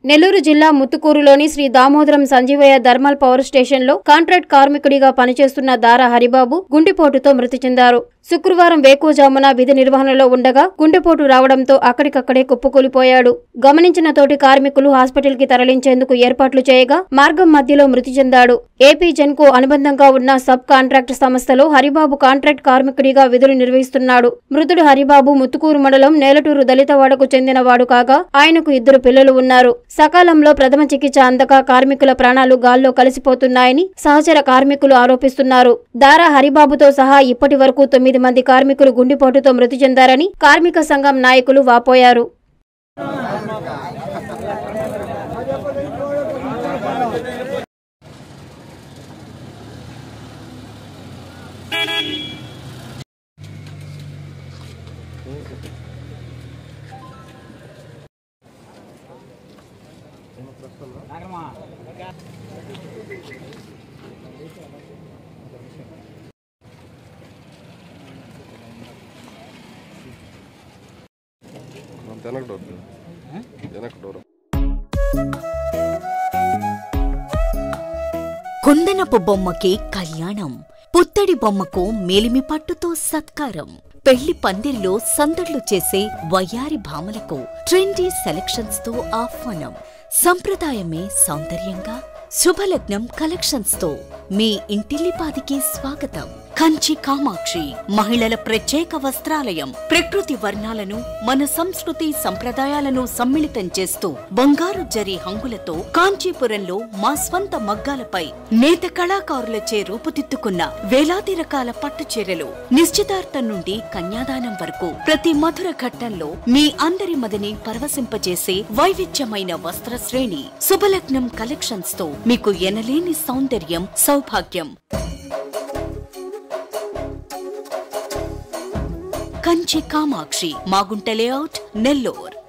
నెల్లూరు జిల్లా ముత్తుకూరులోని Sri Damodaram Sanjeevaiah thermal power స్టేషన్లో కాంట్రాక్ట్ కార్మికుడిగా పనిచేస్తున్న దారా హరిబాబు గుండెపోటుతో మృతి చెందారు శుక్రవారం వేకువజామున విధి నిర్వహణలో ఉండగా గుండెపోటు రావడంతో అక్కడికక్కడే కుప్పకూలిపోయాడు గమనించిన తోటి కార్మికులు హాస్పిటల్ కి తరలించేందుకు ఏర్పాట్లు చేయగా మార్గం మధ్యలో మృతి చెందాడు ఏపీ జెన్కు అనుబంధంగా ఉన్న సబ్ కాంట్రాక్ట్ సంస్థలో హరిబాబు కాంట్రాక్ట్ కార్మికుడిగా విధులు నిర్వహిస్తున్నాడు మృతుడు హరిబాబు ముత్తుకూరు మండలం నేలటూరు దళితవాడకు చెందినవాడు కాగా ఆయనకు ఇద్దరు పిల్లలు ఉన్నారు సకాలంలో ప్రథమ చికిత్స అందక కార్మికుల ప్రాణాలు గాల్లో కలిసిపోతున్నాయని సహచర కార్మికులు ఆరోపిస్తున్నారు దారా హరిబాబుతో సహా ఇప్పటి వరకు తొమ్మిది మంది కార్మికులు గుండెపోటుతో మృతి చెందారని కార్మిక సంఘం నాయకులు వాపోయారు వెనక డోర్ వెనక డోర్ కుందనపు బొమ్మకి కళ్యాణం పుత్తడి బొమ్మకు మేలిమి పట్టుతో సత్కారం పెళ్లి పందిర్లో సందడ్లు చేసే వయ్యారి భామలకు ట్రెండీ సెలక్షన్స్ తో ఆహ్వానం సంప్రదాయమే సౌందర్యంగా శుభలగ్నం కలెక్షన్స్ తో మీ ఇంటిల్లిపాదికి స్వాగతం కంచి కామాక్షి మహిళల ప్రత్యేక వస్త్రాలయం ప్రకృతి వర్ణాలను మన సంస్కృతి సంప్రదాయాలను సమ్మిళితం చేస్తూ బంగారు జరి హంగులతో కాంచీపురంలో మా స్వంత మగ్గాలపై నేత కళాకారులచే రూపుదిద్దుకున్న వేలాది రకాల పట్టు చీరలు నిశ్చితార్థం నుండి కన్యాదానం వరకు ప్రతి మధుర ఘట్టంలో మీ అందరి మదిని పరవశింపజేసే వైవిధ్యమైన వస్త్ర శ్రేణి శుభలగ్నం కలెక్షన్స్ తో మీకు ఎనలేని సౌందర్యం సౌభాగ్యం కంచి కామాక్షి మాగుంట లేఅవుట్ నెల్లూర్